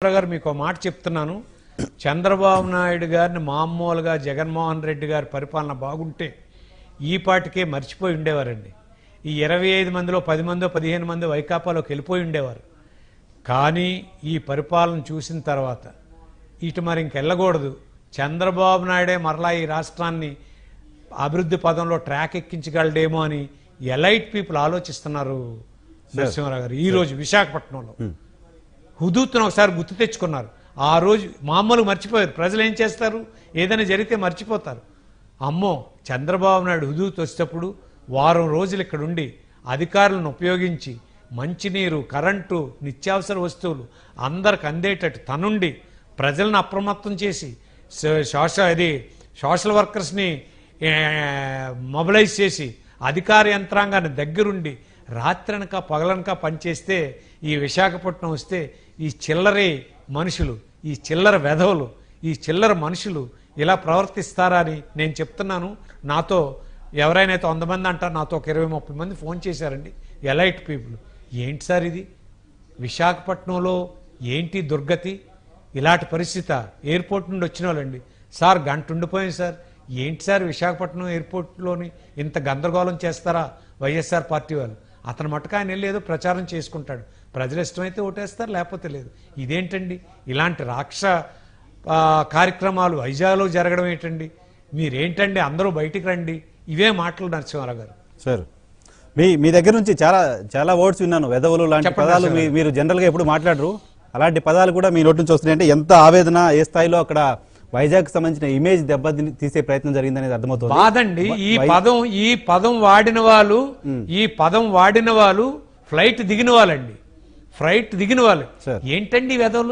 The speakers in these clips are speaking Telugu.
నరసింహరావు గారు మీకు ఒక మాట చెప్తున్నాను చంద్రబాబు నాయుడు గారిని మామూలుగా జగన్మోహన్ రెడ్డి గారి పరిపాలన బాగుంటే ఈ పాటికే మర్చిపోయి ఉండేవారండి ఈ ఇరవై ఐదు మందిలో పది మందో పదిహేను మంది వైకాపాలోకి వెళ్ళిపోయి ఉండేవారు కానీ ఈ పరిపాలన చూసిన తర్వాత ఇటు మరి ఇంకెళ్ళకూడదు చంద్రబాబు నాయుడే మరలా ఈ రాష్ట్రాన్ని అభివృద్ధి పదంలో ట్రాక్ ఎక్కించగలడేమో అని ఎలైట్ పీపుల్ ఆలోచిస్తున్నారు నరసింహారావు గారు ఈ రోజు విశాఖపట్నంలో హుదూత్ను ఒకసారి గుర్తు తెచ్చుకున్నారు ఆ రోజు మామూలు మర్చిపోయారు ప్రజలు ఏం చేస్తారు ఏదైనా జరిగితే మర్చిపోతారు అమ్మో చంద్రబాబు నాయుడు హుదూత్ వచ్చేటప్పుడు వారం రోజులు ఇక్కడ ఉండి అధికారులను ఉపయోగించి మంచినీరు కరెంటు నిత్యావసర వస్తువులు అందరికి అందేటట్టు తనుండి ప్రజలను అప్రమత్తం చేసి స- సోషల్ అది సోషల్ వర్కర్స్ని ఏ, మొబిలైజ్ చేసి అధికార యంత్రాంగాన్ని దగ్గరుండి రాత్రనక పగలనక పనిచేస్తే ఈ విశాఖపట్నం వస్తే ఈ చిల్లరే మనుషులు ఈ చిల్లర వెధవులు ఈ చిల్లర మనుషులు ఇలా ప్రవర్తిస్తారా అని నేను చెప్తున్నాను నాతో ఎవరైనా అయితే వంద మంది అంటారు నాతో ఒక ఇరవై ముప్పై మంది ఫోన్ చేశారండి ఎలైట్ పీపుల్ ఏంటి సార్ ఇది విశాఖపట్నంలో ఏంటి దుర్గతి ఇలాంటి పరిస్థితి ఎయిర్పోర్ట్ నుండి వచ్చిన వాళ్ళండి సార్ గంట ఉండిపోయింది సార్ ఏంటి సార్ విశాఖపట్నం ఎయిర్పోర్ట్లోని ఇంత గందరగోళం చేస్తారా వైఎస్ఆర్ పార్టీ వాళ్ళు అతను మటుకు ఆయన వెళ్ళి ఏదో ప్రచారం చేసుకుంటాడు ప్రజలు ఇష్టమైతే ఓటేస్తారు లేకపోతే లేదు ఇదేంటండి ఇలాంటి రాక్ష ఆ, కార్యక్రమాలు వైజాగ్లో జరగడం ఏంటండి మీరేంటండి అందరూ బయటికి రండి ఇవే మాటలు నరసింహారావు గారు సార్ మీ మీ దగ్గర నుంచి చాలా చాలా వర్డ్స్ విన్నాను వెదవులు లాంటి చెప్పండి పదాలు సార్. మీ- మీరు జనరల్ గా ఎప్పుడు మాట్లాడరు అలాంటి పదాలు కూడా మీ నోటి నుంచి వస్తున్నాయి అంటే ఎంత ఆవేదన ఏ స్థాయిలో అక్కడ వైజాగ్ సంబంధించిన ఇమేజ్ దెబ్బ తీసే ప్రయత్నం జరిగిందనేది అర్థమవుతుంది బాదండి ఈ పదం ఈ పదం వాడిన వాళ్ళు ఈ పదం వాడిన వాళ్ళు ఫ్లైట్ దిగిన వాళ్ళండి ఫ్లైట్ దిగిన వాళ్ళు సార్. ఏంటండి ఈ వెధవలు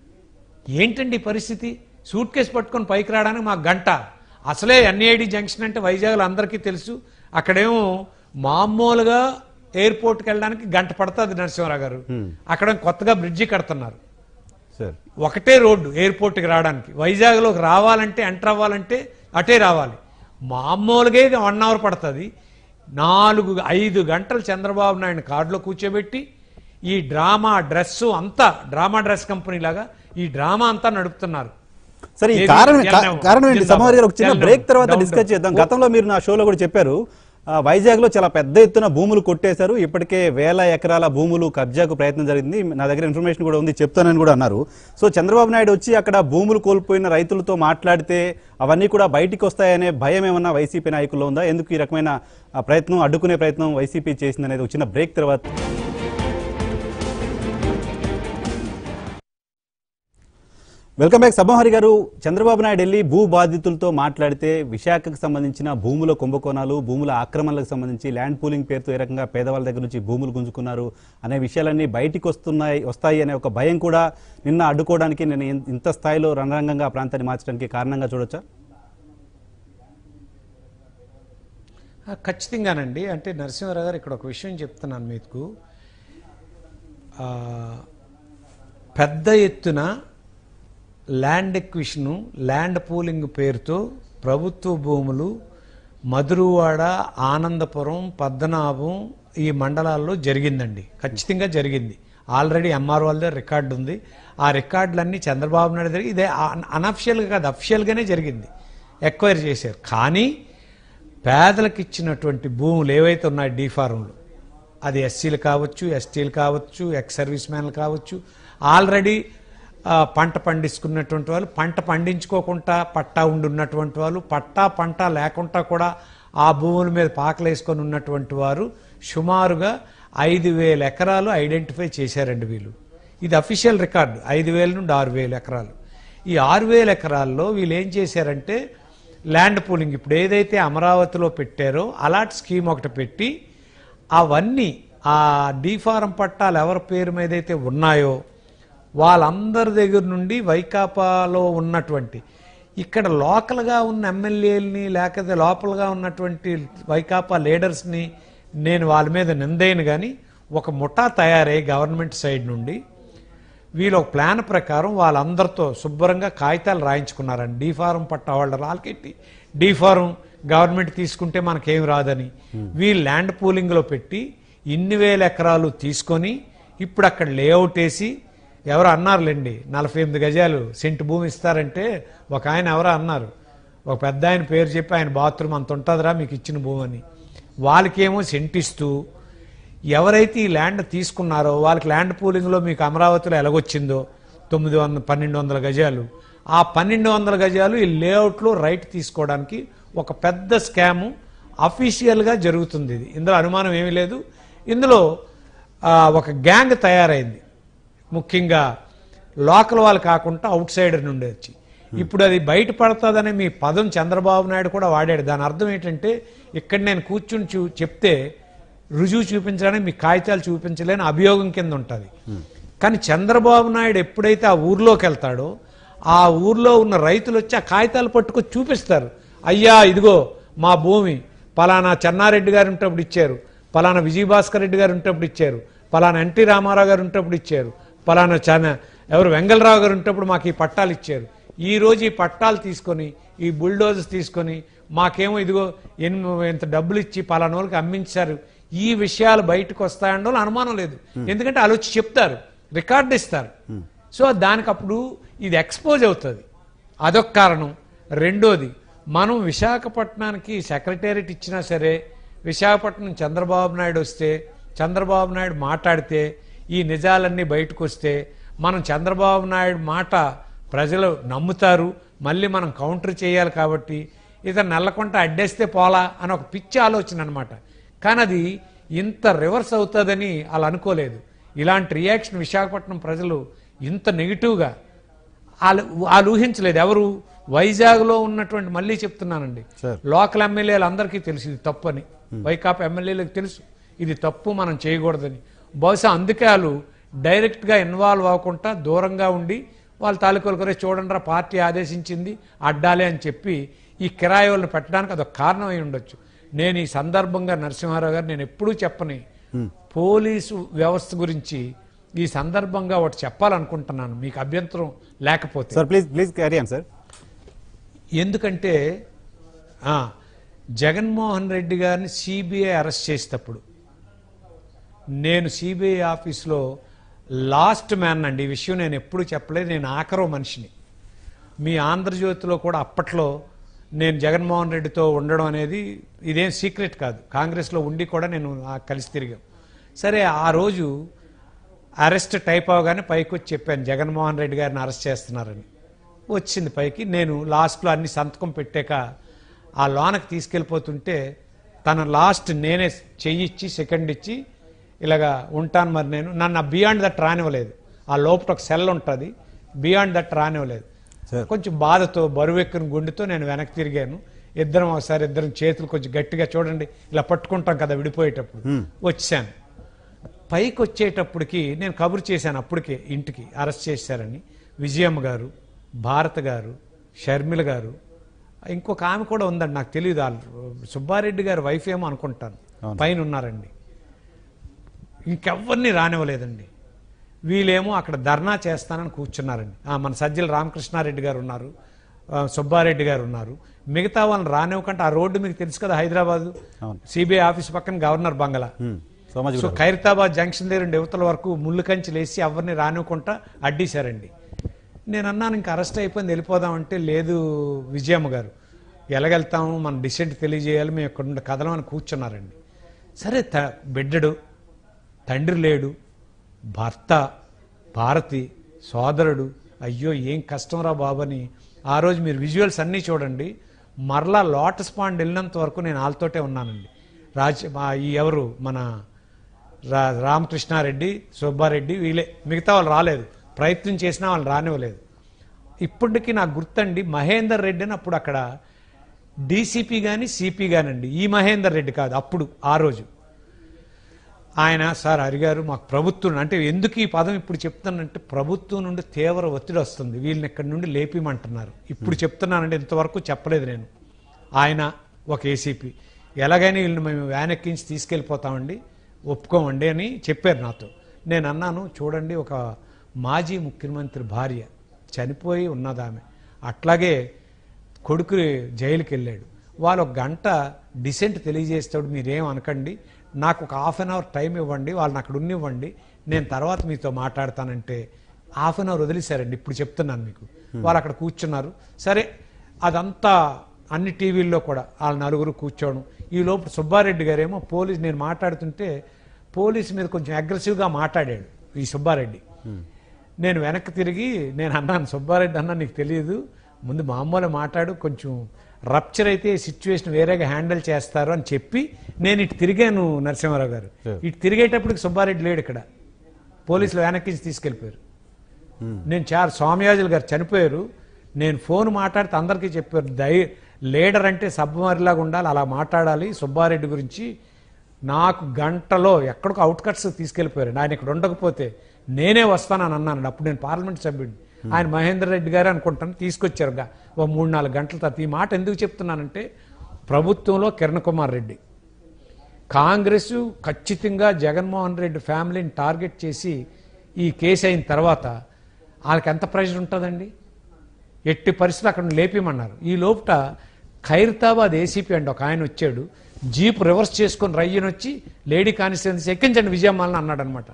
ఏంటండి ఈ పరిస్థితి సూట్ కేసు పట్టుకొని పైకి రావడానికి మాకు గంట అసలే ఎన్ఐడి జంక్షన్ అంటే వైజాగ్లో అందరికీ తెలుసు అక్కడేమో మామూలుగా ఎయిర్పోర్ట్కి వెళ్ళడానికి గంట పడుతుంది నరసింహారావు గారు అక్కడ కొత్తగా బ్రిడ్జి కడుతున్నారు సార్ ఒకటే రోడ్డు ఎయిర్పోర్ట్కి రావడానికి వైజాగ్లోకి రావాలంటే ఎంటర్ అవ్వాలంటే అటే రావాలి మామూలుగా ఇది వన్ అవర్ పడుతుంది నాలుగు ఐదు గంటలు చంద్రబాబు నాయుడు కారులో కూర్చోబెట్టి ఈ డ్రామా డ్రెస్సు అంతా డ్రామా డ్రెస్ కంపెనీ లాగా ఈ డ్రామా అంతా నడుపుతున్నారు సరే ఈ ఏది? కారణం కా- జల్దాం. కారణం ఏంటి జల్దాం. సమాధి గారు ఒక చిన్న జల్దాం. బ్రేక్ తర్వాత డౌన్ డిస్కస్ డౌన్. చేద్దాం గతంలో మీరు నా షోలో కూడా చెప్పారు ఆ, వైజాగ్ లో చాలా పెద్ద ఎత్తున భూములు కొట్టేశారు ఇప్పటికే వేల ఎకరాల భూములు కబ్జాకు ప్రయత్నం జరిగింది నా దగ్గర ఇన్ఫర్మేషన్ కూడా ఉంది చెప్తానని కూడా అన్నారు సో చంద్రబాబు నాయుడు వచ్చి అక్కడ భూములు కోల్పోయిన రైతులతో మాట్లాడితే అవన్నీ కూడా బయటికి వస్తాయనే భయం ఏమన్నా వైసీపీ నాయకుల్లో ఉందా ఎందుకు ఈ రకమైన ఆ, ప్రయత్నం అడ్డుకునే ప్రయత్నం వైసీపీ చేసిందనేది ఒక చిన్న బ్రేక్ తర్వాత వెల్కమ్ బ్యాక్ సభహరి గారు చంద్రబాబు నాయుడు వెళ్ళి భూ బాధితులతో మాట్లాడితే విశాఖకు సంబంధించిన భూముల కుంభకోణాలు భూముల ఆక్రమణలకు సంబంధించి ల్యాండ్ పూలింగ్ పేరుతో ఏ రకంగా పేదవాళ్ళ దగ్గర నుంచి భూములు గుంజుకున్నారు అనే విషయాలన్నీ బయటికి వస్తున్నాయి వస్తాయి అనే ఒక భయం కూడా నిన్న అడ్డుకోవడానికి నేను ఇన్- ఇంత స్థాయిలో రణరంగంగా ఆ ప్రాంతాన్ని మార్చడానికి కారణంగా చూడొచ్చా ఆ, ఖచ్చితంగానండి అంటే నరసింహారావు గారు ఇక్కడ ఒక విషయం చెప్తున్నాను మీకు ఆ, పెద్ద ఎత్తున ల్యాండ్ ఎక్విషను ల్యాండ్ పూలింగ్ పేరుతో ప్రభుత్వ భూములు మధురవాడ ఆనందపురం పద్మనాభం ఈ మండలాల్లో జరిగిందండి ఖచ్చితంగా జరిగింది ఆల్రెడీ ఎంఆర్ వాళ్ళ రికార్డు ఉంది ఆ రికార్డులన్నీ చంద్రబాబు నాయుడు దగ్గర ఇదే అనఫిషియల్గా కాదు అఫిషియల్గానే జరిగింది ఎక్వైర్ చేశారు కానీ పేదలకు ఇచ్చినటువంటి భూములు ఏవైతే ఉన్నాయో డీ ఫారంలు అది ఎస్సీలు కావచ్చు ఎస్టీలు కావచ్చు ఎక్స్ సర్వీస్ మ్యాన్లు కావచ్చు ఆల్రెడీ ఆ, పంట పండించుకున్నటువంటి వాళ్ళు పంట పండించుకోకుండా పట్టా ఉండి ఉన్నటువంటి వాళ్ళు పట్టా పంట లేకుండా కూడా ఆ భూముల మీద పాకలు వేసుకొని ఉన్నటువంటి వారు సుమారుగా ఐదు వేల ఎకరాలు ఐడెంటిఫై చేశారండి వీళ్ళు ఇది అఫీషియల్ రికార్డు ఐదు వేల నుండి ఆరు వేల ఎకరాలు ఈ ఆరు వేల ఎకరాల్లో వీళ్ళు ఏం చేశారంటే ల్యాండ్ పూలింగ్ ఇప్పుడు ఏదైతే అమరావతిలో పెట్టారో అలాంటి స్కీమ్ ఒకటి పెట్టి అవన్నీ ఆ డీఫారం పట్టాలు ఎవరి పేరు మీద అయితే ఉన్నాయో వాళ్ళందరి దగ్గర నుండి వైకాపాలో ఉన్నటువంటి ఇక్కడ లోకల్గా ఉన్న ఎమ్మెల్యేలని లేకపోతే లోపలగా ఉన్నటువంటి వైకాపా లీడర్స్ని నేను వాళ్ళ మీద నిందైన కానీ ఒక ముఠా తయారై గవర్నమెంట్ సైడ్ నుండి వీళ్ళు ఒక ప్లాన్ ప్రకారం వాళ్ళందరితో శుభ్రంగా కాగితాలు రాయించుకున్నారండి డీ ఫారం పట్టా వాళ్ళ రాళ్ళకెట్టి డీ ఫారం గవర్నమెంట్ తీసుకుంటే మనకేం రాదని వీళ్ళు ల్యాండ్ పూలింగ్లో పెట్టి ఇన్ని వేల ఎకరాలు తీసుకొని ఇప్పుడు అక్కడ లేఅవుట్ వేసి ఎవరో అన్నారులేండి నలభై ఎనిమిది గజాలు సెంటు భూమి ఇస్తారంటే ఒక ఆయన ఎవరో అన్నారు ఒక పెద్ద ఆయన పేరు చెప్పి ఆయన బాత్రూమ్ అంత ఉంటుందిరా మీకు ఇచ్చిన భూమి అని వాళ్ళకేమో సెంట్ ఇస్తూ ఎవరైతే ఈ ల్యాండ్ తీసుకున్నారో వాళ్ళకి ల్యాండ్ పూలింగ్లో మీకు అమరావతిలో ఎలాగొచ్చిందో తొమ్మిది వందల పన్నెండు వందల గజాలు ఆ పన్నెండు వందల గజాలు ఈ లేఅవుట్లో రైట్ తీసుకోవడానికి ఒక పెద్ద స్కాము అఫీషియల్గా జరుగుతుంది ఇది ఇందులో అనుమానం ఏమీ లేదు ఇందులో ఆ, ఒక గ్యాంగ్ తయారైంది ముఖ్యంగా లోకల్ వాళ్ళు కాకుండా అవుట్ సైడర్ నుండి వచ్చి ఇప్పుడు అది బయటపడుతుందనే మీ పదం చంద్రబాబు నాయుడు కూడా వాడాడు దాని అర్థం ఏంటంటే ఇక్కడ నేను కూర్చుని చూ చెప్తే రుజువు చూపించడానికి మీ కాగితాలు చూపించలేని అభియోగం కింద ఉంటుంది కానీ చంద్రబాబు నాయుడు ఎప్పుడైతే ఆ ఊర్లోకి వెళ్తాడో ఆ ఊర్లో ఉన్న రైతులు వచ్చి ఆ కాగితాలు పట్టుకొని చూపిస్తారు అయ్యా ఇదిగో మా భూమి పలానా చెన్నారెడ్డి గారు ఉంటప్పుడు ఇచ్చారు పలానా విజయభాస్కర్ రెడ్డి గారు ఉంటప్పుడు ఇచ్చారు పలానా ఎన్టీ రామారావు గారు ఉంటప్పుడు ఇచ్చారు పలానా చన ఎవరు వెంగళరావు గారు ఉంటప్పుడు మాకు ఈ పట్టాలు ఇచ్చారు ఈ రోజు ఈ పట్టాలు తీసుకొని ఈ బుల్డోజర్స్ తీసుకొని మాకేమో ఇదిగో ఎన్ని ఇంత డబ్బులు ఇచ్చి పలానా వాళ్ళకి అమ్మించారు ఈ విషయాలు బయటకు వస్తాయండో అనుమానం లేదు ఎందుకంటే వాళ్ళు వచ్చి చెప్తారు రికార్డు ఇస్తారు సో దానికి అప్పుడు ఇది ఎక్స్పోజ్ అవుతుంది అదొక కారణం రెండోది మనం విశాఖపట్నానికి సెక్రటేరియట్ ఇచ్చినా సరే విశాఖపట్నం చంద్రబాబు నాయుడు వస్తే చంద్రబాబు నాయుడు మాట్లాడితే ఈ నిజాలన్నీ బయటకు వస్తే మనం చంద్రబాబు నాయుడు మాట ప్రజలు నమ్ముతారు మళ్ళీ మనం కౌంటర్ చేయాలి కాబట్టి ఇతను నల్లకొంట అడ్డేస్తే పోలా అని ఒక పిచ్చి ఆలోచన అనమాట కానీ అది ఇంత రివర్స్ అవుతుందని వాళ్ళు అనుకోలేదు ఇలాంటి రియాక్షన్ విశాఖపట్నం ప్రజలు ఇంత నెగిటివ్గా వాళ్ళు వాళ్ళు ఊహించలేదు ఎవరు వైజాగ్లో ఉన్నటువంటి మళ్ళీ చెప్తున్నానండి Sir. లోకల్ ఎమ్మెల్యేలు అందరికీ తెలుసు ఇది తప్పు అని వైకాపా ఎమ్మెల్యేలకు తెలుసు ఇది తప్పు మనం చేయకూడదని బహుశా అందుకే వాళ్ళు డైరెక్ట్గా ఇన్వాల్వ్ అవ్వకుండా దూరంగా ఉండి వాళ్ళ తాలూకాలు కొరే చూడండి రా పార్టీ ఆదేశించింది అడ్డాలే అని చెప్పి ఈ కిరాయి వాళ్ళని పెట్టడానికి అదొక కారణం అయి ఉండొచ్చు నేను ఈ సందర్భంగా నరసింహారావు గారు నేను ఎప్పుడూ చెప్పని పోలీసు వ్యవస్థ గురించి ఈ సందర్భంగా ఒకటి చెప్పాలనుకుంటున్నాను మీకు అభ్యంతరం లేకపోతే sir please please carry on sir ఎందుకంటే ఆ, జగన్మోహన్ రెడ్డి గారిని సిబిఐ అరెస్ట్ చేసేటప్పుడు నేను సిబిఐ ఆఫీస్లో లాస్ట్ మ్యాన్ అండి ఈ విషయం నేను ఎప్పుడు చెప్పలేదు నేను ఆఖరో మనిషిని మీ ఆంధ్రజ్యోతిలో కూడా అప్పట్లో నేను జగన్మోహన్ రెడ్డితో ఉండడం అనేది ఇదేం సీక్రెట్ కాదు కాంగ్రెస్లో ఉండి కూడా నేను ఆ కలిసి తిరిగాం సరే ఆ రోజు అరెస్ట్ టైప్ అవగానే పైకి వచ్చి చెప్పాను జగన్మోహన్ రెడ్డి గారిని అరెస్ట్ చేస్తున్నారని వచ్చింది పైకి నేను లాస్ట్లో అన్ని సంతకం పెట్టాక ఆ లోనకి తీసుకెళ్ళిపోతుంటే తన లాస్ట్ నేనే చెయ్యి ఇచ్చి సెకండ్ ఇచ్చి ఇలాగా ఉంటాను మరి నేను నన్ను బియాండ్ దట్ రానివ్వలేదు ఆ లోపల ఒక సెల్ ఉంటుంది బియాండ్ దట్ రానివ్వలేదు సార్ కొంచెం బాధతో బరువెక్కిన గుండెతో నేను వెనక్కి తిరిగాను ఇద్దరం ఒకసారి ఇద్దరం చేతులు కొంచెం గట్టిగా చూడండి ఇలా పట్టుకుంటాం కదా విడిపోయేటప్పుడు వచ్చాను పైకి వచ్చేటప్పటికి నేను కబురు చేశాను అప్పటికే ఇంటికి అరెస్ట్ చేశారని విజయమ్మ గారు భారత గారు షర్మిల గారు ఇంకొక ఆమె కూడా ఉందండి నాకు తెలియదు వాళ్ళు సుబ్బారెడ్డి గారి వైఫ్ ఏమో అనుకుంటాను అవును. పైన ఉన్నారండి ఇంకెవ్వరిని రానివ్వలేదండి వీళ్ళేమో అక్కడ ధర్నా చేస్తానని కూర్చున్నారండి ఆ, మన సజ్జల రామకృష్ణారెడ్డి గారు ఉన్నారు ఆ, సుబ్బారెడ్డి గారు ఉన్నారు మిగతా వాళ్ళని రానివ్వకంటే ఆ రోడ్డు మీకు తెలుసు కదా హైదరాబాద్ అవును. సిబిఐ ఆఫీస్ పక్కన గవర్నర్ బంగళా so much so Khairatabad junction దగ్గర ఉండే యువతల వరకు ముళ్ళు కంచెలు వేసి ఎవరిని రానివ్వకుండా అడ్డీశారండి నేను అన్నాను ఇంకా అరెస్ట్ అయిపోయింది వెళ్ళిపోదామంటే లేదు విజయమ్మ గారు ఎలాగెళ్తాము మన డిసెంట్ తెలియజేయాలి మేము ఇక్కడ ఉండే కథలం అని కూర్చున్నారండి సరే త బిడ్డడు తండ్రి లేడు భర్త భారతి సోదరుడు అయ్యో ఏం కష్టం రా బాబని ఆ రోజు మీరు విజువల్స్ అన్నీ చూడండి మరలా లోటస్ పాండ్ వెళ్ళినంత వరకు నేను వాళ్ళతోటే ఉన్నానండి రాజ్ మా ఈ ఎవరు మన రా రామకృష్ణారెడ్డి సుబ్బారెడ్డి వీళ్ళే మిగతా వాళ్ళు రాలేదు ప్రయత్నం చేసినా వాళ్ళు రానివ్వలేదు ఇప్పటికీ నాకు గుర్తండి మహేందర్ రెడ్డి అని అప్పుడు అక్కడ డీసీపీ కానీ సిపి కానండి ఈ మహేందర్ రెడ్డి కాదు అప్పుడు ఆ రోజు ఆయన సార్ హరిగారు మాకు ప్రభుత్వం అంటే ఎందుకు ఈ పదం ఇప్పుడు చెప్తానంటే ప్రభుత్వం నుండి తీవ్ర ఒత్తిడి వస్తుంది వీళ్ళని ఇక్కడి నుండి లేపిమంటున్నారు ఇప్పుడు చెప్తున్నానంటే ఇంతవరకు చెప్పలేదు నేను ఆయన ఒక ఏసీపీ ఎలాగైనా వీళ్ళని మేము వ్యాన్ ఎక్కించి తీసుకెళ్ళిపోతామండి ఒప్పుకోమండి అని చెప్పారు నాతో నేను అన్నాను చూడండి ఒక మాజీ ముఖ్యమంత్రి భార్య చనిపోయి ఉన్నది ఆమె అట్లాగే కొడుకు జైలుకి వెళ్ళాడు వాళ్ళు ఒక గంట డిసెంట్ తెలియజేస్తాడు మీరేం అనకండి నాకు ఒక హాఫ్ అన్ అవర్ టైం ఇవ్వండి వాళ్ళని అక్కడ ఉన్నివ్వండి నేను తర్వాత మీతో మాట్లాడతానంటే హాఫ్ అన్ అవర్ వదిలేశారండి ఇప్పుడు చెప్తున్నాను మీకు వాళ్ళు అక్కడ కూర్చున్నారు సరే అదంతా అన్ని టీవీల్లో కూడా వాళ్ళ నలుగురు కూర్చోవడం ఈ లోపు సుబ్బారెడ్డి గారేమో పోలీస్ నేను మాట్లాడుతుంటే పోలీస్ మీద కొంచెం అగ్రెసివ్గా మాట్లాడాడు ఈ సుబ్బారెడ్డి నేను వెనక్కి తిరిగి నేను అన్నాను సుబ్బారెడ్డి అన్నా నీకు తెలియదు ముందు మామూలు మాట్లాడు కొంచెం రప్చర్ అయితే సిచ్యువేషన్ వేరేగా హ్యాండిల్ చేస్తారు అని చెప్పి నేను ఇటు తిరిగాను నరసింహారావు గారు ఇటు తిరిగేటప్పటికి సుబ్బారెడ్డి లేడు ఇక్కడ పోలీసులు వెనక్కి తీసుకెళ్ళిపోయారు నేను చాలా స్వామియాజులు గారు చనిపోయారు నేను ఫోన్ మాట్లాడితే అందరికీ చెప్పారు దై లీడర్ అంటే సబ్మరిలాగా ఉండాలి అలా మాట్లాడాలి సుబ్బారెడ్డి గురించి నాకు గంటలో ఎక్కడికో అవుట్ కట్స్ తీసుకెళ్ళిపోయారు ఆయన ఇక్కడ ఉండకపోతే నేనే వస్తానని అన్నాను అప్పుడు నేను పార్లమెంట్ సభ్యుడిని ఆయన మహేందర్ రెడ్డి గారు అనుకుంటాను తీసుకొచ్చారు గా- ఓ మూడు నాలుగు గంటల తర్వాత ఈ మాట ఎందుకు చెప్తున్నానంటే ప్రభుత్వంలో కిరణ్ కుమార్ రెడ్డి కాంగ్రెస్ ఖచ్చితంగా జగన్మోహన్ రెడ్డి ఫ్యామిలీని టార్గెట్ చేసి ఈ కేసు అయిన తర్వాత వాళ్ళకి ఎంత ప్రెషర్ ఉంటుందండి ఎట్టి పరిస్థితులు అక్కడ లేపిమన్నారు ఈ లోపట ఖైరతాబాద్ ఏసీపీ అండి ఒక ఆయన వచ్చాడు జీప్ రివర్స్ చేసుకొని రయ్యని వచ్చి లేడీ కానిస్టేబుల్స్ ఎక్కించండి విజయమాలని అన్నాడు అనమాట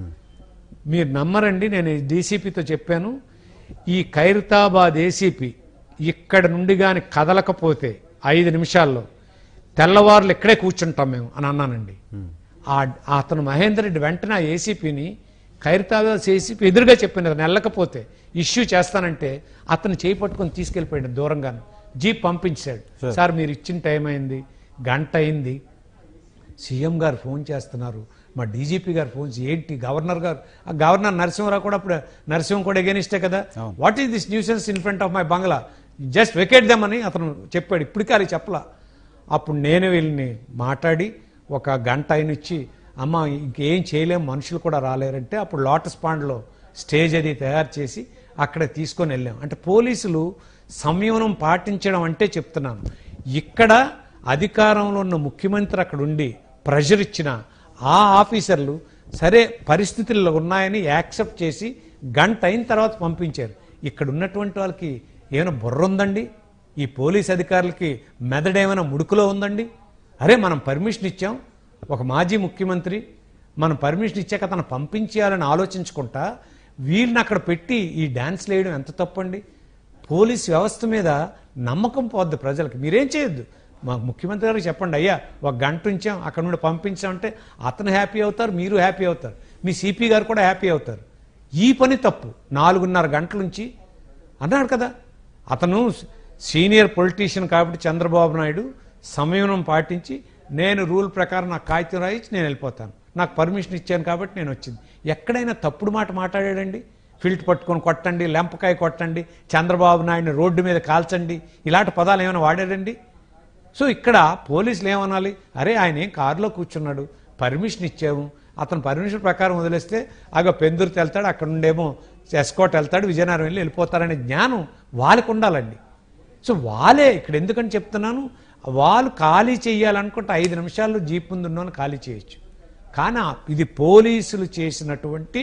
మీరు నమ్మరండి నేను డీసీపీతో చెప్పాను ఈ ఖైరతాబాద్ ఏసీపీ ఇక్కడ నుండి కానీ కదలకపోతే ఐదు నిమిషాల్లో తెల్లవారులు ఇక్కడే కూర్చుంటాం మేము అని అన్నానండి ఆ ఆ అతను మహేందర్ రెడ్డి వెంటనే ఆ ఏసీపీని ఖైరతాబాద్ ఏసీపీ ఎదురుగా చెప్పిన అతను వెళ్ళకపోతే ఇష్యూ చేస్తానంటే అతను చేయి పట్టుకొని తీసుకెళ్ళిపోయాడు దూరంగాను జీప్ పంపించాడు సార్ మీరు ఇచ్చిన టైం అయింది గంట అయింది సీఎం గారు ఫోన్ చేస్తున్నారు మా డీజీపీ గారు ఫోన్ చేసి ఏంటి గవర్నర్ గారు ఆ గవర్నర్ నరసింహరావు కూడా అప్పుడు నరసింహం కూడా ఎగేనిస్టే కదా what is this nuisance in front of my bungalow just vacate them అని అతను చెప్పాడు ఇప్పటికీ అది చెప్పలా అప్పుడు నేను వీళ్ళని మాట్లాడి ఒక గంట అయినిచ్చి అమ్మ ఇంకేం చేయలేం మనుషులు కూడా రాలేరంటే అప్పుడు లోటస్ పాండ్లో స్టేజ్ అది తయారు చేసి అక్కడ తీసుకొని వెళ్ళాం అంటే పోలీసులు సంయమనం పాటించడం అంటే చెప్తున్నాను ఇక్కడ అధికారంలో ఉన్న ముఖ్యమంత్రి అక్కడ ఉండి ప్రెషర్ ఇచ్చిన ఆ ఆఫీసర్లు సరే పరిస్థితుల్లో ఉన్నాయని యాక్సెప్ట్ చేసి గంట అయిన తర్వాత పంపించారు ఇక్కడ ఉన్నటువంటి వాళ్ళకి ఏమైనా బుర్ర ఉందండి ఈ పోలీస్ అధికారులకి మెదడేమైనా ముడుకులో ఉందండి అరే మనం పర్మిషన్ ఇచ్చాం ఒక మాజీ ముఖ్యమంత్రి మనం పర్మిషన్ ఇచ్చాక తను పంపించేయాలని ఆలోచించుకుంటా వీళ్ళని అక్కడ పెట్టి ఈ డ్యాన్స్ వేయడం ఎంత తప్పండి పోలీస్ వ్యవస్థ మీద నమ్మకం పోద్ది ప్రజలకు మీరేం చేయొద్దు మా ముఖ్యమంత్రి గారికి చెప్పండి అయ్యా ఒక గంట ఉంచాం అక్కడ నుండి పంపించామంటే అతను హ్యాపీ అవుతారు మీరు హ్యాపీ అవుతారు మీ సిపి గారు కూడా హ్యాపీ అవుతారు ఈ పని తప్పు నాలుగున్నర గంటల నుంచి అన్నాడు కదా అతను సీనియర్ పొలిటీషియన్ కాబట్టి చంద్రబాబు నాయుడు సంయమనం పాటించి నేను రూల్ ప్రకారం నాకు కాగితం రాయించి నేను వెళ్ళిపోతాను నాకు పర్మిషన్ ఇచ్చాను కాబట్టి నేను వచ్చింది ఎక్కడైనా తప్పుడు మాట మాట్లాడాడండి ఫిల్ట్ పట్టుకొని కొట్టండి లెంపకాయ కొట్టండి చంద్రబాబు నాయుడిని రోడ్డు మీద కాల్చండి ఇలాంటి పదాలు ఏమైనా వాడాడండి సో ఇక్కడ పోలీసులు ఏమనాలి అరే ఆయన ఏం కారులో కూర్చున్నాడు పర్మిషన్ ఇచ్చాము అతను పర్మిషన్ ప్రకారం వదిలేస్తే అగ పెందుర్తి వెళ్తాడు అక్కడ నుండేమో ఎస్కోట్ వెళ్తాడు విజయనగరం వెళ్ళి వెళ్ళిపోతారనే జ్ఞానం వాళ్ళకు ఉండాలండి సో వాళ్ళే ఇక్కడ ఎందుకని చెప్తున్నాను వాళ్ళు ఖాళీ చేయాలనుకుంటే ఐదు నిమిషాల్లో జీప్ ముందు ఉన్నోని ఖాళీ చేయొచ్చు కానీ ఆ- ఇది పోలీసులు చేసినటువంటి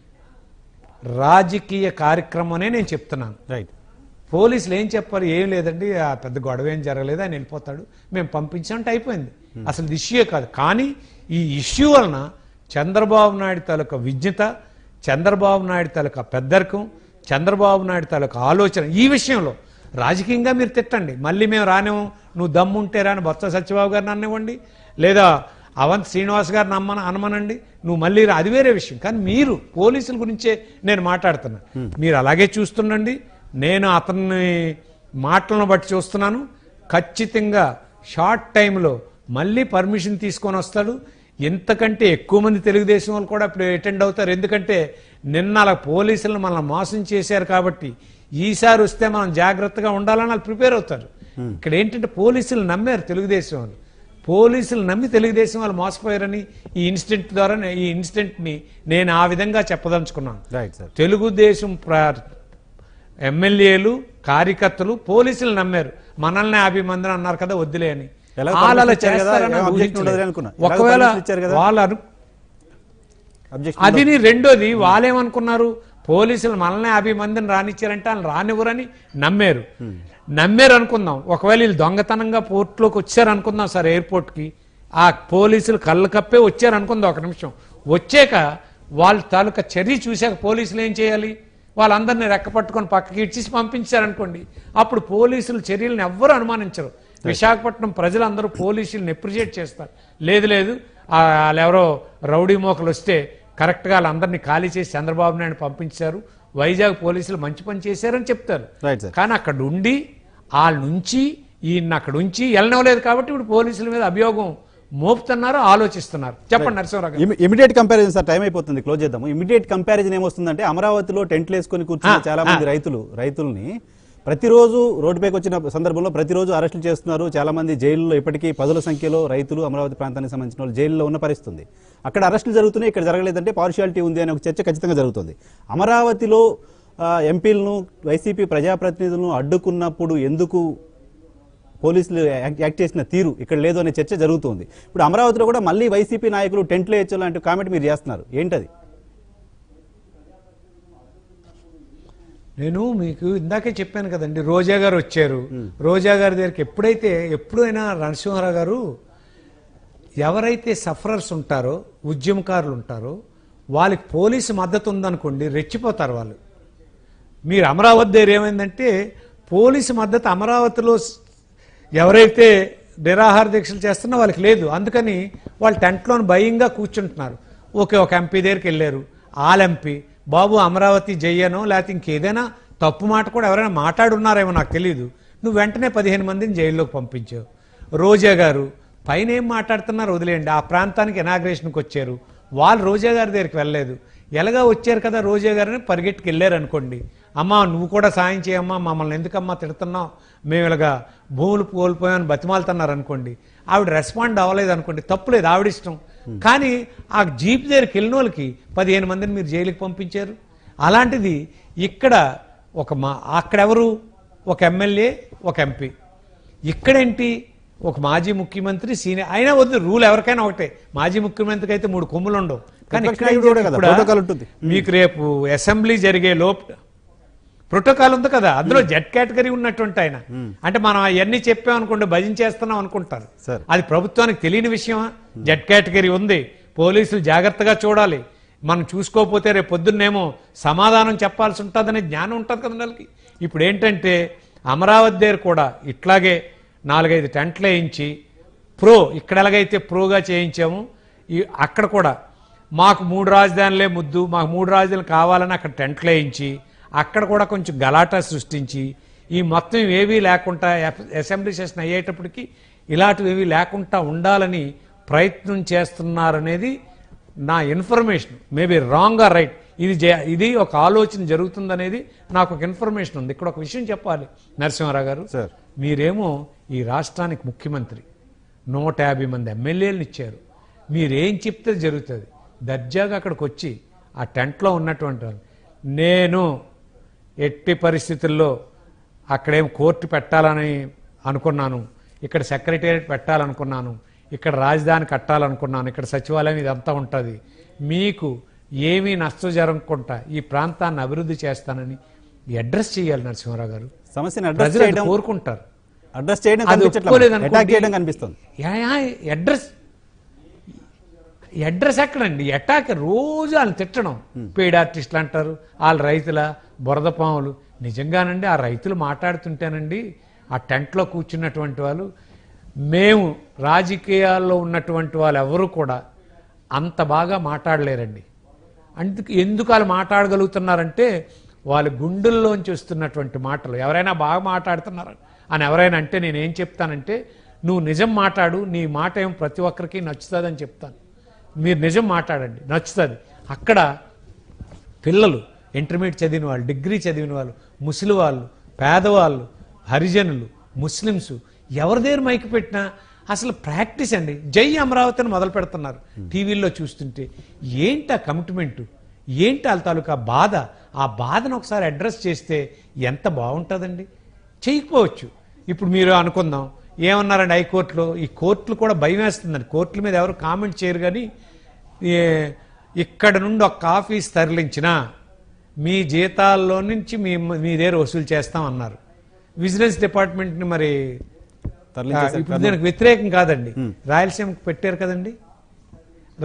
రాజకీయ కార్యక్రమనే నేను చెప్తున్నాను రైట్ పోలీసులు ఏం చెప్పారు ఏం లేదండి ఆ పెద్ద గొడవ ఏం జరగలేదు ఆయన వెళ్ళిపోతాడు మేము పంపించామంటే అయిపోయింది అసలు ఇది ఇష్యూ కాదు కానీ ఈ ఇష్యూ వలన చంద్రబాబు నాయుడు తాలూకా విజ్ఞత చంద్రబాబు నాయుడు తాలూకా పెద్దరికం చంద్రబాబు నాయుడు తాలూకా ఆలోచన ఈ విషయంలో రాజకీయంగా మీరు తిట్టండి మళ్ళీ మేము రానేమో నువ్వు దమ్ముంటే రాని బొత్స సత్యబాబు గారిని అనివ్వండి లేదా అవంత్ శ్రీనివాస్ గారిని అమ్మన అనమనండి నువ్వు మళ్ళీ రా- అది వేరే విషయం కానీ మీరు పోలీసుల గురించే నేను మాట్లాడుతున్నా మీరు అలాగే చూస్తుండండి నేను అతన్ని మాటలను బట్టి చూస్తున్నాను ఖచ్చితంగా షార్ట్ టైంలో మళ్ళీ పర్మిషన్ తీసుకొని వస్తాడు ఇంతకంటే ఎక్కువ మంది తెలుగుదేశం వాళ్ళు కూడా ఇప్పుడు అటెండ్ అవుతారు ఎందుకంటే నిన్న అలా పోలీసులను మనల్ని మోసం చేశారు కాబట్టి ఈసారి వస్తే మనం జాగ్రత్తగా ఉండాలని వాళ్ళు ప్రిపేర్ అవుతారు ఇక్కడ ఏంటంటే పోలీసులు నమ్మారు తెలుగుదేశం వాళ్ళు పోలీసులు నమ్మి తెలుగుదేశం వాళ్ళు మోసపోయారని ఈ ఇన్సిడెంట్ ద్వారా నే- ఈ ఇన్సిడెంట్ ని నేను ఆ విధంగా చెప్పదలుచుకున్నాను రైట్ సార్ తెలుగుదేశం ప్ర- ఎమ్మెల్యేలు కార్యకర్తలు పోలీసులు నమ్మారు మనల్ని యాభై మందిని అన్నారు కదా వద్దులే అని ఎలా వాళ్ళు అలా permission ఇచ్చారు కదా, చేస్తారని ఏం objection ఊహించలేదు. ఉండదులే అనుకున్నా. ఎలాగో ఒకవేళ permission ఇచ్చారు కదా. వాళ్ళు అను అబ్జెక్షన్ అది నీ రెండోది వాళ్ళేమనుకున్నారు పోలీసులు మనల్ని యాభై మందిని రానిచ్చారంటే వాళ్ళు రానివ్వరని నమ్మారు నమ్మారు అనుకుందాం ఒకవేళ వీళ్ళు దొంగతనంగా పోర్ట్లోకి వచ్చారు అనుకుందాం సార్ ఎయిర్పోర్ట్కి ఆ పోలీసులు కళ్ళు కప్పే వచ్చారు అనుకుందాం ఒక నిమిషం వచ్చాక వాళ్ళ తాలూకా చర్య చూశాక పోలీసులు ఏం చేయాలి వాళ్ళందరినీ రెక్క పట్టుకొని పక్కకి ఇచ్చేసి పంపించారనుకోండి అప్పుడు పోలీసుల చర్యలను ఎవ్వరూ అనుమానించరు విశాఖపట్నం ప్రజలందరూ పోలీసులను ఎప్రిషియేట్ చేస్తారు లేదు లేదు ఆ వాళ్ళెవరో రౌడీ మోకలు వస్తే కరెక్ట్గా వాళ్ళందరినీ ఖాళీ చేసి చంద్రబాబు నాయుడు పంపించారు వైజాగ్ పోలీసులు మంచి పని చేశారని చెప్తారు రైట్ సార్ కానీ అక్కడ ఉండి వాళ్ళ నుంచి ఈయన అక్కడ ఉంచి వెళ్ళనివ్వలేదు కాబట్టి ఇప్పుడు పోలీసుల మీద అభియోగం మోపుతున్నారు ఆలోచిస్తున్నారు చెప్పండి Narasimha Rao garu immediate comparison sir time అయిపోతుంది క్లోజ్ చేద్దాము ఇమీడియట్ కంపారిజన్ ఏమొస్తుందంటే అమరావతిలో టెంట్లు వేసుకొని కూర్చున్న ఆ, చాలా మంది రైతులు రైతుల్ని ప్రతిరోజు రోడ్డుపైకి వచ్చిన సందర్భంలో ప్రతిరోజు అరెస్టులు చేస్తున్నారు చాలా మంది జైల్లో ఇప్పటికీ పదుల సంఖ్యలో రైతులు అమరావతి ప్రాంతానికి సంబంధించిన వాళ్ళు జైల్లో ఉన్న పరిస్థితి ఉంది అక్కడ అరెస్టులు జరుగుతున్నాయి ఇక్కడ జరగలేదంటే పార్షియాలిటీ ఉంది అనే ఒక చర్చ ఖచ్చితంగా జరుగుతుంది అమరావతిలో ఆ, ఎంపీలను వైసీపీ ప్రజాప్రతినిధులను అడ్డుకున్నప్పుడు ఎందుకు పోలీసులు యాక్ట్ యాక్ట్ చేసిన తీరు ఇక్కడ లేదు అనే చర్చ జరుగుతుంది ఇప్పుడు అమరావతిలో కూడా మళ్ళీ వైసీపీ నాయకులు టెంట్లు వేయచ్చు లాంటి కామెంట్ మీరు చేస్తున్నారు ఏంటది నేను మీకు ఇందాకే చెప్పాను కదండి రోజా గారు వచ్చారు రోజా గారి దగ్గరికి ఎప్పుడైతే ఎప్పుడైనా నరసింహారావు గారు ఎవరైతే సఫరర్స్ ఉంటారో ఉద్యమకారులు ఉంటారో వాళ్ళకి పోలీసు మద్దతు ఉందనుకోండి రెచ్చిపోతారు వాళ్ళు మీరు అమరావతి దగ్గర ఏమైందంటే పోలీసు మద్దతు అమరావతిలో స్- ఎవరైతే నిరాహార దీక్షలు చేస్తున్నా వాళ్ళకి లేదు అందుకని వాళ్ళు టెంట్లోని భయంగా కూర్చుంటున్నారు ఓకే ఒక ఎంపీ దగ్గరికి వెళ్ళారు ఆల్ ఎంపీ బాబు అమరావతి జయ్యనో లేకపోతే ఇంకేదైనా తప్పు మాట కూడా ఎవరైనా మాట్లాడున్నారేమో నాకు తెలియదు నువ్వు వెంటనే పదిహేను మందిని జైల్లోకి పంపించావు రోజా గారు పైన ఏం మాట్లాడుతున్నారు వదిలేయండి ఆ ప్రాంతానికి ఇనాగ్రేషన్కి వచ్చారు వాళ్ళు రోజా గారి దగ్గరికి వెళ్ళలేదు ఎలాగా వచ్చారు కదా రోజా గారిని పరిగెట్టుకు వెళ్ళారు అనుకోండి అమ్మా నువ్వు కూడా సాయం చేయమ్మా మమ్మల్ని ఎందుకమ్మా తిడుతున్నావు మేము ఇలాగా భూములు కోల్పోయామని బతిమాలుతున్నారు అనుకోండి ఆవిడ రెస్పాండ్ అవ్వలేదు అనుకోండి తప్పులేదు ఆవిడ ఇష్టం కానీ ఆ జీప్ దగ్గరికి వెళ్ళిన వాళ్ళకి పదిహేను మందిని మీరు జైలుకి పంపించారు అలాంటిది ఇక్కడ ఒక మా అక్కడెవరు ఒక ఎమ్మెల్యే ఒక ఎంపీ ఇక్కడేంటి ఒక మాజీ ముఖ్యమంత్రి సీనియర్ అయినా వద్దు రూల్ ఎవరికైనా ఒకటే మాజీ ముఖ్యమంత్రికి అయితే మూడు కొమ్ములు ఉండవు కానీ ప్రతిపక్ష ఇక్కడ ఏం నాయకుడు కూడా కదా, ఇప్పుడు ప్రోటోకాల్ ఉంటుంది. మీకు రేపు అసెంబ్లీ జరిగే లోపు ప్రోటోకాల్ ఉంది కదా అందులో జెడ్ కేటగిరీ ఉన్నటువంటి ఆయన అంటే మనం అవన్నీ చెప్పామనుకోండి భజన చేస్తున్నాం అనుకుంటారు సార్. అది ప్రభుత్వానికి తెలియని విషయమా జెడ్ కేటగిరీ ఉంది పోలీసులు జాగ్రత్తగా చూడాలి మనం చూసుకోకపోతే రేపు పొద్దున్నేమో సమాధానం చెప్పాల్సి ఉంటుందనే జ్ఞానం ఉంటుంది కదా వాళ్ళకి ఇప్పుడు ఏంటంటే అమరావతి దగ్గర కూడా ఇట్లాగే నాలుగైదు టెంట్లు వేయించి ప్రో ఇక్కడ ఎలాగైతే ప్రోగా చేయించాము ఈ అక్కడ కూడా మాకు మూడు రాజధానులే ముద్దు మాకు మూడు రాజధానులు కావాలని అక్కడ టెంట్లు వేయించి అక్కడ కూడా కొంచెం గలాటా సృష్టించి ఈ మొత్తం ఏవీ లేకుండా ఎఫ్- అసెంబ్లీ సెషన్ అయ్యేటప్పటికి ఇలాంటివి ఏవీ లేకుండా ఉండాలని ప్రయత్నం చేస్తున్నారనేది నా information maybe wrong or right ఇది జే- ఇది ఒక ఆలోచన జరుగుతుందనేది నాకు ఒక ఇన్ఫర్మేషన్ ఉంది ఇక్కడ ఒక విషయం చెప్పాలి నరసింహారావు గారు సార్ మీరేమో ఈ రాష్ట్రానికి ముఖ్యమంత్రి నూట యాభై మంది ఎమ్మెల్యేలను ఇచ్చారు మీరేం చెప్తే జరుగుతుంది దర్జాగా అక్కడికి వచ్చి ఆ టెంట్లో ఉన్నటువంటి వాళ్ళు, నేను ఎట్టి పరిస్థితుల్లో అక్కడేం కోర్టు పెట్టాలని అనుకున్నాను ఇక్కడ సెక్రటేరియట్ పెట్టాలనుకున్నాను ఇక్కడ రాజధాని కట్టాలనుకున్నాను ఇక్కడ సచివాలయం ఇదంతా ఉంటుంది మీకు ఏమీ నష్టం జరగకుండా ఈ ప్రాంతాన్ని అభివృద్ధి చేస్తానని అడ్రస్ చేయాలి నరసింహారావు గారు సమస్యను అడ్రస్ ప్రజలు అది చేయడం కోరుకుంటారు అడ్రస్ చేయడం అది కనిపించట్లేదు ఒప్పుకోలేదు అటాక్ అనుకోండి. చేయడం కనిపిస్తుంది యా- యా, అడ్రస్ అడ్రస్ ఎక్కడండి అటాక్ రోజు వాళ్ళని తిట్టడం పెయిడ్ ఆర్టిస్టులు అంటారు వాళ్ళ రైతుల బురద పాములు నిజంగానండి ఆ రైతులు మాట్లాడుతుంటేనండి ఆ టెంట్లో కూర్చున్నటువంటి వాళ్ళు మేము రాజకీయాల్లో ఉన్నటువంటి వాళ్ళు ఎవరు కూడా అంత బాగా మాట్లాడలేరండి అందుకు ఎందుకు వాళ్ళు మాట్లాడగలుగుతున్నారంటే వాళ్ళ గుండెల్లోంచి వస్తున్నటువంటి మాటలు ఎవరైనా బాగా మాట్లాడుతున్నారు అని ఎవరైనా అంటే నేనేం చెప్తానంటే నువ్వు నిజం మాట్లాడు నీ మాట ఏం ప్రతి ఒక్కరికి నచ్చుతుందని చెప్తాను మీరు నిజం మాట్లాడండి నచ్చుతుంది అక్కడ పిల్లలు ఇంటర్మీడియట్ చదివిన వాళ్ళు డిగ్రీ చదివిన వాళ్ళు ముసలి వాళ్ళు పేదవాళ్ళు హరిజనులు ముస్లిమ్స్ ఎవరి దగ్గర మైకి పెట్టినా అసలు ప్రాక్టీస్ అండి జై అమరావతిని మొదలు పెడుతున్నారు టీవీల్లో చూస్తుంటే ఏంటి ఆ కమిట్మెంట్ ఏంటి వాళ్ళ తాలూకా బాధ ఆ బాధను ఒకసారి అడ్రస్ చేస్తే ఎంత బాగుంటుందండి చేయకపోవచ్చు ఇప్పుడు మీరు అనుకుందాం ఏమన్నారండి హైకోర్టులో ఈ కోర్టులు కూడా భయం వేస్తుందండి కోర్టుల మీద ఎవరు కామెంట్ చేయరు కానీ ఏ- ఇక్కడ నుండి ఒక ఆఫీస్ తరలించినా మీ జీతాల్లో నుంచి మీ మీ దగ్గర వసూలు చేస్తాం అన్నారు విజిలెన్స్ డిపార్ట్మెంట్ని మరి తరలించేశారు ఇప్పుడు దీనికి వ్యతిరేకం కాదండి రాయలసీమకు పెట్టారు కదండి రైట్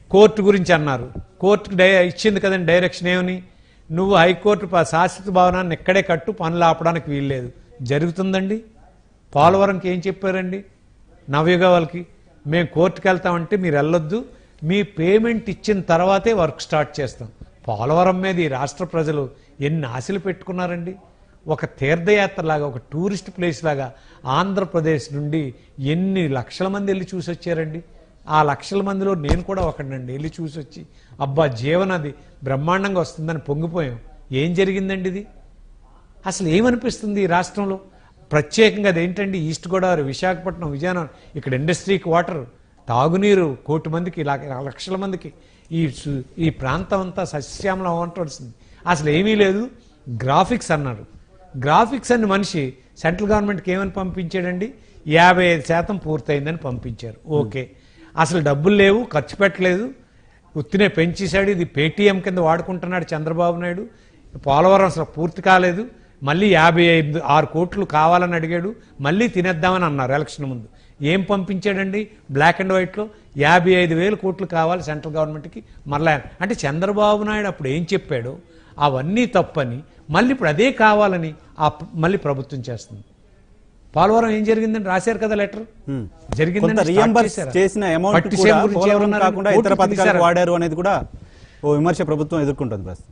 కోర్టు గురించి అన్నారు కోర్టుకు డై ఇచ్చింది కదండి డైరెక్షన్ ఏమని నువ్వు హైకోర్టు ప- శాశ్వత భవనాన్ని ఇక్కడే కట్టు పనులు ఆపడానికి వీల్లేదు జరుగుతుందండి పోలవరంకి ఏం చెప్పారండి నవయుగ వాళ్ళకి మేము కోర్టుకు వెళ్తామంటే మీరు వెళ్ళొద్దు మీ పేమెంట్ ఇచ్చిన తర్వాతే వర్క్ స్టార్ట్ చేస్తాం పోలవరం మీద ఈ రాష్ట్ర ప్రజలు ఎన్ని ఆశలు పెట్టుకున్నారండి ఒక తీర్థయాత్ర లాగా ఒక టూరిస్ట్ ప్లేస్ లాగా ఆంధ్రప్రదేశ్ నుండి ఎన్ని లక్షల మంది వెళ్ళి చూసి వచ్చారండి ఆ లక్షల మందిలో నేను కూడా ఒకడినండి వెళ్ళి చూసి వచ్చి అబ్బా జీవనది బ్రహ్మాండంగా వస్తుందని పొంగిపోయాం ఏం జరిగిందండి ఇది అసలు ఏమనిపిస్తుంది ఈ రాష్ట్రంలో ప్రత్యేకంగా అదేంటండి ఈస్ట్ గోదావరి విశాఖపట్నం విజయనగరం ఇక్కడ ఇండస్ట్రీకి వాటర్ తాగునీరు కోటి మందికి లా- లక్షల మందికి ఈ సు- ఈ ప్రాంతం అంతా సస్యశ్యామలం అవ్వవలసింది అసలు ఏమీ లేదు గ్రాఫిక్స్ అన్నారు గ్రాఫిక్స్ అన్న మనిషి సెంట్రల్ గవర్నమెంట్కి ఏమని పంపించాడండి యాభై ఐదు శాతం పూర్తయిందని పంపించారు ఓకే అసలు డబ్బులు లేవు ఖర్చు పెట్టలేదు ఉత్తినే పెంచేశాడు ఇది పేటీఎం కింద వాడుకుంటున్నాడు చంద్రబాబు నాయుడు పోలవరం అసలు పూర్తి కాలేదు మళ్ళీ యాభై ఐదు ఆరు కోట్లు కావాలని అడిగాడు మళ్ళీ తినేద్దామని అన్నారు ఎలక్షన్ ముందు ఏం పంపించాడండి బ్లాక్ అండ్ వైట్లో యాభై ఐదు వేల కోట్లు కావాలి సెంట్రల్ గవర్నమెంట్కి మరలా అంటే చంద్రబాబు నాయుడు అప్పుడు ఏం చెప్పాడో అవన్నీ తప్పని మళ్ళీ ఇప్పుడు అదే కావాలని ఆ ప్ర- మళ్ళీ ప్రభుత్వం చేస్తుంది పోలవరం ఏం జరిగిందని రాశారు కదా లెటర్ జరిగిందని కొంత start రియంబర్స్ చేశారా? చేసిన అమౌంట్ పట్టిసీమ కూడా గురించి పోలవరం ఏమన్నారండి? కాకుండా ఇతర కోర్టుకు పథకాలకు తీశారా? వాడారు అనేది కూడా ఓ విమర్శ ప్రభుత్వం ఎదుర్కొంటుంది ప్రస్తుతం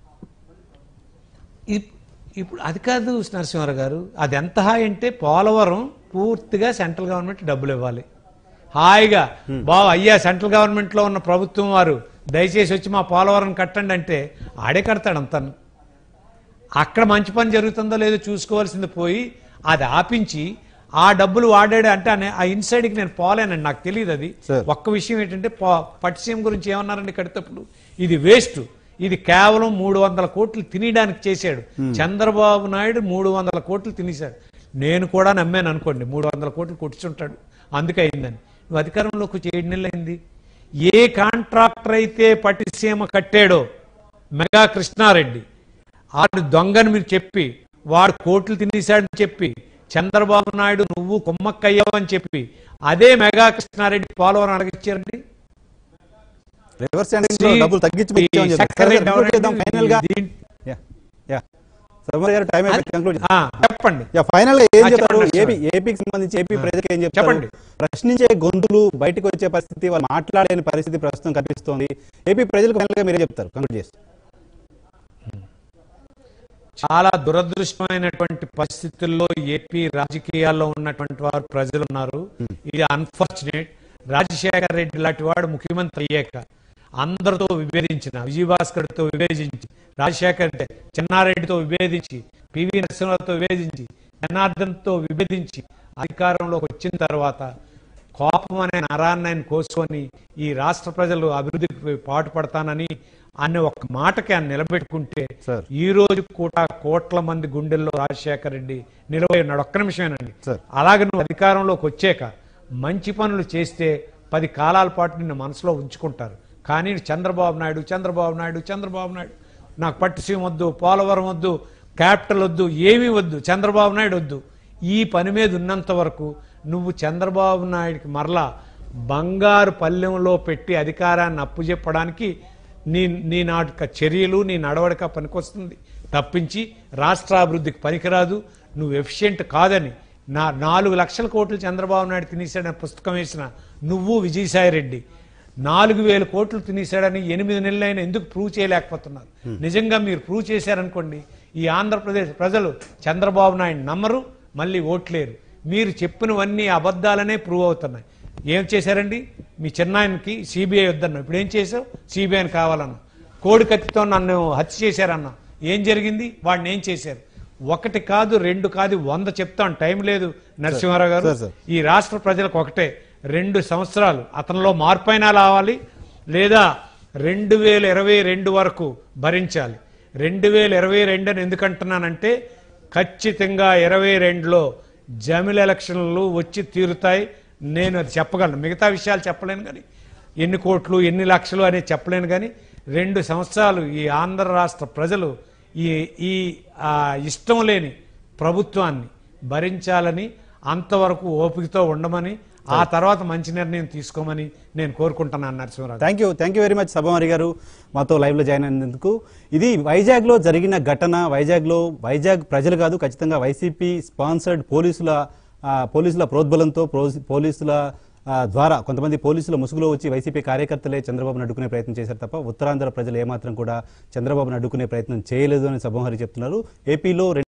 ఇప్- ఇప్పుడు అది కాదు నరసింహారావు గారు అది ఎంత హాయి అంటే పోలవరం పూర్తిగా సెంట్రల్ గవర్నమెంట్ డబ్బులు ఇవ్వాలి హాయిగా బావ అయ్యా సెంట్రల్ గవర్నమెంట్ లో ఉన్న ప్రభుత్వం వారు దయచేసి వచ్చి మా పోలవరం కట్టండి అంటే ఆడే కడతాడు అంతను అక్కడ మంచి పని జరుగుతుందో లేదో చూసుకోవాల్సింది పోయి అది ఆపించి ఆ డబ్బులు వాడాడు అంటే అనే- ఆ ఇన్సైడ్కి నేను పోలేనండి నాకు తెలియదు అది Sir. ఒక్క విషయం ఏంటంటే ప- పట్టిసీమ గురించి ఏమన్నారండి కడితప్పుడు ఇది వేస్ట్ ఇది కేవలం మూడు వందల కోట్లు తినేయడానికి చేశాడు చంద్రబాబు నాయుడు మూడు వందల కోట్లు తినేశాడు నేను కూడా నమ్మాను అనుకోండి మూడు వందల కోట్లు కొట్టుచుంటాడు అందుకే అయిందని నువ్వు అధికారంలోకి వచ్చి ఏడు నెలలు అయింది ఏ కాంట్రాక్టర్ అయితే పట్టిసీమ కట్టాడో మెగా కృష్ణారెడ్డి ఆడు దొంగని మీరు చెప్పి వాడు కోట్లు తినేశాడని చెప్పి చంద్రబాబు నాయుడు నువ్వు కుమ్మక్కయ్యావు అని చెప్పి అదే మెగా కృష్ణారెడ్డి పోలవరం అడగిచ్చారండి రివర్స్ హ్యాండింగ్ శ్రీ- డబ్బులు తగ్గించి ఈ ఇచ్చామని చెప్పారు. చక్కెర సరే, రేట్ conclude చేద్దాం ఎవరండి? ఫైనల్ గా దీన్- యా యా సర్వర్ గారు టైం అయిపోయింది కంక్లూడ్ ఆ, చెప్పండి యా ఫైనల్ గా ఏం ఆ, చెప్తారు చెప్పండి, ఏపీ ఏపీకి సంబంధించి ఏపీ ప్రజలకు ఏం చెప్తారు చెప్పండి. ప్రశ్నించే గొంతులు బయటకు వచ్చే పరిస్థితి వాళ్ళు మాట్లాడలేని పరిస్థితి ప్రస్తుతం కనిపిస్తోంది ఏపీ ప్రజలకు ఫైనల్ గా మీరే చెప్తారు కంక్లూడ్ చేసి చాలా దురదృష్టమైనటువంటి పరిస్థితుల్లో ఏపీ రాజకీయాల్లో ఉన్నటువంటి వారు ప్రజలు ఉన్నారు ఇది అన్ఫార్చునేట్ రాజశేఖర రెడ్డి లాంటి వాడు ముఖ్యమంత్రి అయ్యాక అందరితో విభేదించిన విజయభాస్కర్తో విభేదించి రాజశేఖర్ రెడ్డి చెన్నారెడ్డితో విభేదించి పివి నరసింహతో విభేదించి జనార్దన్తో విభేదించి అధికారంలోకి వచ్చిన తర్వాత కోపం అనే నరాన్ని ఆయన కోసుకొని ఈ రాష్ట్ర ప్రజలు అభివృద్ధికి పాటుపడతానని అనే ఒక మాటకి ఆయన నిలబెట్టుకుంటే సార్. ఈ రోజు కూడా కోట్ల మంది గుండెల్లో రాజశేఖర రెడ్డి నిలబడి ఉన్నాడు ఒక్క నిమిషమేనండి సార్. అలాగే నువ్వు అధికారంలోకి వచ్చాక మంచి పనులు చేస్తే పది కాలాల పాటు నిన్ను మనసులో ఉంచుకుంటారు కానీ చంద్రబాబు నాయుడు చంద్రబాబు నాయుడు చంద్రబాబు నాయుడు నాకు పట్టిసీమ వద్దు పోలవరం వద్దు క్యాపిటల్ వద్దు ఏమీ వద్దు చంద్రబాబు నాయుడు వద్దు ఈ పని మీద ఉన్నంత వరకు నువ్వు చంద్రబాబు నాయుడికి మరలా బంగారు పల్లెంలో పెట్టి అధికారాన్ని అప్పుజెప్పడానికి నీ నీ నాటక చర్యలు నీ నడవడిక పనికొస్తుంది తప్పించి రాష్ట్ర అభివృద్ధికి పనికిరాదు నువ్వు ఎఫిషియెంట్ కాదని నా నాలుగు లక్షల కోట్లు చంద్రబాబు నాయుడు తినేశాడని పుస్తకం వేసిన నువ్వు విజయసాయి రెడ్డి నాలుగు వేల కోట్లు తినేశాడని ఎనిమిది నెలలైనా ఎందుకు ప్రూవ్ చేయలేకపోతున్నారు నిజంగా మీరు ప్రూవ్ చేశారనుకోండి ఈ ఆంధ్రప్రదేశ్ ప్రజలు చంద్రబాబు నాయుడు నమ్మరు మళ్ళీ ఓట్లేరు మీరు చెప్పినవన్నీ అబద్ధాలనే ప్రూవ్ అవుతున్నాయి ఏం చేశారండి మీ చిన్నాయనకి సిబిఐ వద్దన్నా ఇప్పుడు ఏం చేసావు సిబిఐని కావాలన్నా కోడి కత్తితో నన్ను హత్య చేశారన్నా ఏం జరిగింది వాడిని ఏం చేశారు ఒకటి కాదు రెండు కాదు వంద చెప్తాను టైం లేదు నరసింహారావు గారు సార్, సార్. ఈ రాష్ట్ర ప్రజలకు ఒకటే రెండు సంవత్సరాలు అతనిలో మార్పైనా రావాలి లేదా రెండు వేల ఇరవై రెండు వరకు భరించాలి రెండు వేల ఇరవై రెండు అని ఎందుకంటున్నానంటే ఖచ్చితంగా ఇరవై రెండులో జమిల ఎలక్షన్లు వచ్చి తీరుతాయి నేను అది చెప్పగలను మిగతా విషయాలు చెప్పలేను కానీ ఎన్ని కోట్లు ఎన్ని లక్షలు అనేది చెప్పలేను కానీ రెండు సంవత్సరాలు ఈ ఆంధ్ర రాష్ట్ర ప్రజలు ఈ ఈ ఆ, ఇష్టం లేని ప్రభుత్వాన్ని భరించాలని అంతవరకు ఓపికతో ఉండమని ఆ తర్వాత మంచి నిర్ణయం తీసుకోమని నేను కోరుకుంటున్నాను Narasimha Rao thank you thank you very much సభామరి గారు మాతో లైవ్ లో జాయిన్ అయినందుకు ఇది వైజాగ్ లో జరిగిన ఘటన వైజాగ్ లో వైజాగ్ ప్రజలు కాదు ఖచ్చితంగా వైసీపీ స్పాన్సర్డ్ పోలీసుల ఆ, పోలీసుల ప్రోద్బలంతో ప్రో- పోలీసుల ఆ, ద్వారా కొంతమంది పోలీసుల ముసుగులో వచ్చి వైసీపీ కార్యకర్తలే చంద్రబాబును అడ్డుకునే ప్రయత్నం చేశారు తప్ప ఉత్తరాంధ్ర ప్రజలు ఏమాత్రం కూడా చంద్రబాబును అడ్డుకునే ప్రయత్నం చేయలేదు అని సభామరి చెప్తున్నారు ఏపీలో